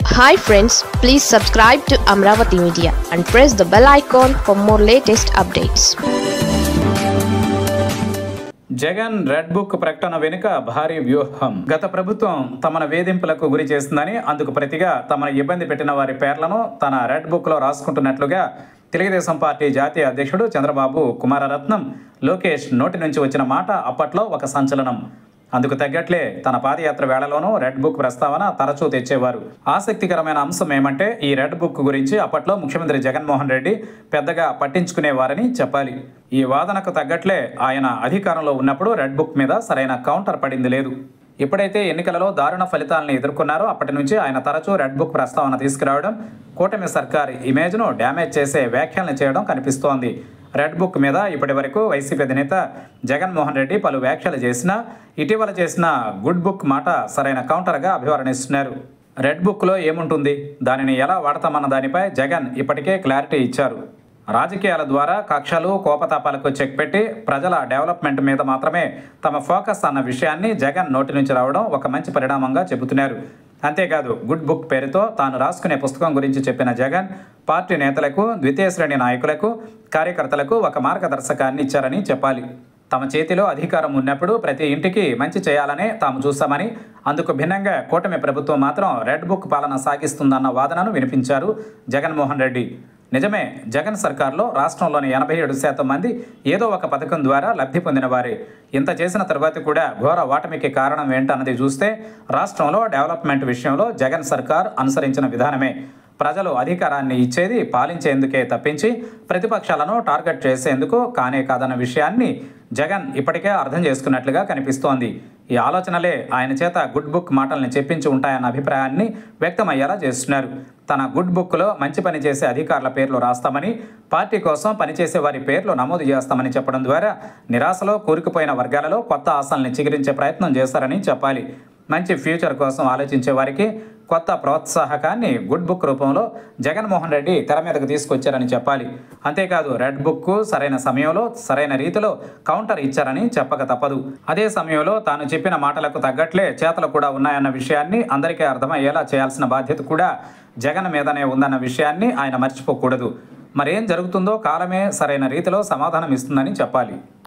hi friends please subscribe to Amaravati media and press the bell icon for more latest updates Jagan red book ప్రకటన వెనుక భారీ వ్యూహం గత ప్రభుత్వం తమను వేధింపులకు గురి చేసిందని అందుకు ప్రతిగా తమను ఇబ్బంది పెట్టిన వారి పేర్లను తన రెడ్ బుక్లో రాసుకుంటున్నట్లుగా తెలుగుదేశం పార్టీ జాతీయ అధ్యక్షుడు చంద్రబాబు కుమారరత్నం లోకేష్ నోటి నుంచి వచ్చిన మాట అప్పట్లో ఒక సంచలనం అందుకు తగ్గట్లే తన పాదయాత్ర వేళలోనూ రెడ్ బుక్ ప్రస్తావన తరచూ తెచ్చేవారు ఆసక్తికరమైన అంశం ఏమంటే ఈ రెడ్ బుక్ గురించి అప్పట్లో ముఖ్యమంత్రి జగన్మోహన్ రెడ్డి పెద్దగా పట్టించుకునేవారని చెప్పాలి ఈ వాదనకు తగ్గట్లే ఆయన అధికారంలో ఉన్నప్పుడు రెడ్ బుక్ మీద సరైన కౌంటర్ పడింది లేదు ఎప్పుడైతే ఎన్నికలలో దారుణ ఫలితాలను ఎదుర్కొన్నారో అప్పటి నుంచి ఆయన తరచూ రెడ్ బుక్ ప్రస్తావన తీసుకురావడం కూటమి సర్కార్ ఇమేజ్ను డ్యామేజ్ చేసే వ్యాఖ్యలను చేయడం కనిపిస్తోంది రెడ్ బుక్ మీద ఇప్పటి వరకు వైసీపీ అధినేత జగన్మోహన్ రెడ్డి పలు వ్యాఖ్యలు చేసినా ఇటీవల చేసిన గుడ్ బుక్ మాట సరైన కౌంటర్గా అభివర్ణిస్తున్నారు రెడ్ బుక్లో ఏముంటుంది దానిని ఎలా వాడతామన్న దానిపై జగన్ ఇప్పటికే క్లారిటీ ఇచ్చారు రాజకీయాల ద్వారా కక్షలు కోపతాపాలకు చెక్ పెట్టి ప్రజల డెవలప్మెంట్ మీద మాత్రమే తమ ఫోకస్ అన్న విషయాన్ని జగన్ నోటి నుంచి రావడం ఒక మంచి పరిణామంగా చెబుతున్నారు అంతేకాదు గుడ్ బుక్ పేరుతో తాను రాసుకునే పుస్తకం గురించి చెప్పిన జగన్ పార్టీ నేతలకు ద్వితీయ శ్రేణి నాయకులకు కార్యకర్తలకు ఒక మార్గదర్శకాన్ని ఇచ్చారని చెప్పాలి తమ చేతిలో అధికారం ఉన్నప్పుడు ప్రతి ఇంటికి మంచి చేయాలనే తాము చూస్తామని అందుకు భిన్నంగా కూటమి ప్రభుత్వం మాత్రం రెడ్ బుక్ పాలన సాగిస్తుందన్న వాదనను వినిపించారు జగన్మోహన్ రెడ్డి నిజమే జగన్ సర్కార్లో రాష్ట్రంలోని ఎనభై ఏడు శాతం మంది ఏదో ఒక పథకం ద్వారా లబ్ధి పొందిన వారే ఇంత చేసిన తర్వాత కూడా ఘోర ఓటమికి కారణం ఏంటన్నది చూస్తే రాష్ట్రంలో డెవలప్మెంట్ విషయంలో జగన్ సర్కార్ అనుసరించిన విధానమే ప్రజలు అధికారాన్ని ఇచ్చేది పాలించేందుకే తప్పించి ప్రతిపక్షాలను టార్గెట్ చేసేందుకు కానే కాదన్న విషయాన్ని జగన్ ఇప్పటికే అర్థం చేసుకున్నట్లుగా కనిపిస్తోంది ఈ ఆలోచనలే ఆయన చేత గుడ్ బుక్ మాటల్ని చెప్పించి ఉంటాయన్న అభిప్రాయాన్ని వ్యక్తమయ్యేలా చేస్తున్నారు తన గుడ్ బుక్లో మంచి పని చేసే అధికారుల పేర్లు రాస్తామని పార్టీ కోసం పనిచేసే వారి పేర్లు నమోదు చేస్తామని చెప్పడం ద్వారా నిరాశలో కూరుకుపోయిన వర్గాలలో కొత్త ఆశల్ని చిగురించే ప్రయత్నం చేస్తారని చెప్పాలి మంచి ఫ్యూచర్ కోసం ఆలోచించే వారికి కొత్త ప్రోత్సాహకాన్ని గుడ్ బుక్ రూపంలో జగన్మోహన్ రెడ్డి తెర మీదకు తీసుకొచ్చారని చెప్పాలి అంతేకాదు రెడ్ బుక్ సరైన సమయంలో సరైన రీతిలో కౌంటర్ ఇచ్చారని చెప్పక తప్పదు అదే సమయంలో తాను చెప్పిన మాటలకు తగ్గట్లే చేతలు కూడా ఉన్నాయన్న విషయాన్ని అందరికీ అర్థమయ్యేలా చేయాల్సిన బాధ్యత కూడా జగన్ మీదనే ఉందన్న విషయాన్ని ఆయన మర్చిపోకూడదు మరేం జరుగుతుందో కాలమే సరైన రీతిలో సమాధానం ఇస్తుందని చెప్పాలి